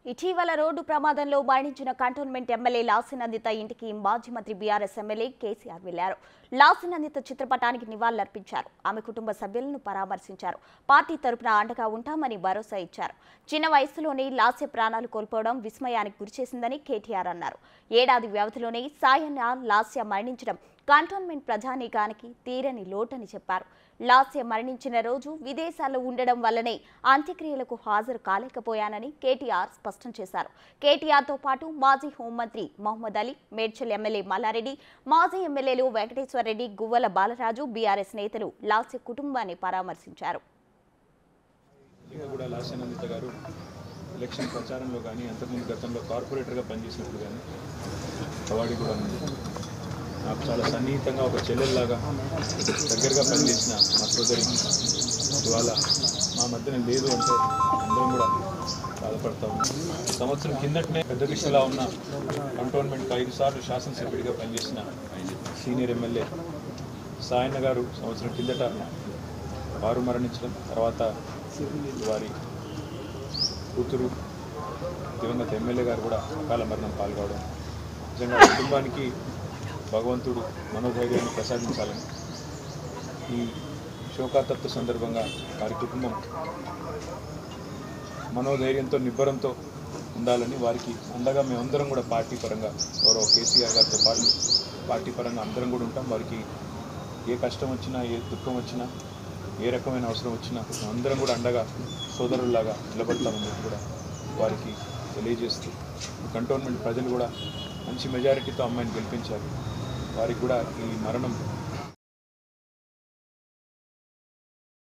ఇటీవల రోడ్డు ప్రమాదంలో మరణించిన కంటోన్మెంట్ ఎమ్మెల్యే లాసినందిత ఇంటికి మాజీ మంత్రి బీఆర్ఎస్ ఎమ్మెల్యే కేసీఆర్ వెళ్లారు లాసినందిత చిత్రపటానికి నివాళులర్పించారు ఆమె కుటుంబ సభ్యులను పరామర్శించారు పార్టీ తరపున అండగా ఉంటామని భరోసా ఇచ్చారు చిన్న వయసులోనే లాస్య ప్రాణాలు కోల్పోవడం విస్మయానికి గురిచేసిందని కేటీఆర్ అన్నారు ఏడాది వ్యవధిలోనే సాయన్న లాస్య మరణించడం కంటోన్మెంట్ ప్రజానీకానికి తీరని లోటని చెప్పారు లాస్య మరణించిన రోజు విదేశాల్లో ఉండడం వల్లనే అంత్యక్రియలకు హాజరు కాలేకపోయానని కేటీఆర్ స్పష్టం చేశారు కేటీఆర్తో పాటు మాజీ హోంమంత్రి మహమ్మద్ అలీ మేడ్చల్ ఎమ్మెల్యే మల్లారెడ్డి మాజీ ఎమ్మెల్యేలు వెంకటేశ్వరరెడ్డి గువ్వల బాలరాజు బీఆర్ఎస్ నేతలు లాస్య కుటుంబాన్ని పరామర్శించారు ఇంకా కూడా లాస్యానందిత గారు ఎలక్షన్ ప్రచారంలో కానీ అంతకుముందు గతంలో కార్పొరేటర్గా పనిచేసినప్పుడు కానీ అవార్డు కూడా ఉంది నాకు చాలా సన్నిహితంగా ఒక చెల్లెల్లాగా దగ్గరగా పనిచేసిన మా సోదరి ఇవాళ మా మధ్యన లేదు అంటే అందరం కూడా బాధపడతా ఉన్నాం సంవత్సరం కిందటనే పెద్ద దిశలా ఉన్న కంటోన్మెంట్కి ఐదు సార్లు శాసనసభ్యుడిగా పనిచేసిన సీనియర్ ఎమ్మెల్యే సాయన్న గారు సంవత్సరం కిందట వారు మరణించడం తర్వాత వారి కూతురు దివంగత ఎమ్మెల్యే గారు కూడా అకాల మరణం పాల్గొవడం నిజంగా ఆ కుటుంబానికి భగవంతుడు మనోధైర్యాన్ని ప్రసాదించాలని ఈ శోకాతత్వ సందర్భంగా వారి కుటుంబం మనోధైర్యంతో నిబ్బరంతో ఉండాలని వారికి అండగా మేమందరం కూడా పార్టీ పరంగా గౌరవ కేసీఆర్ గారితో పాటు పార్టీ పరంగా అందరం కూడా ఉంటాం వారికి ఏ కష్టం వచ్చినా ఏ దుఃఖం వచ్చినా ఏ రకమైన అవసరం వచ్చినా అందరం కూడా అండగా సోదరుల్లాగా నిలబడతామని చెప్పి కూడా వారికి తెలియజేస్తూ కంటోన్మెంట్ ప్రజలు కూడా మంచి మెజారిటీతో అమ్మాయిని గెలిపించారు వారికి కూడా ఈ మరణం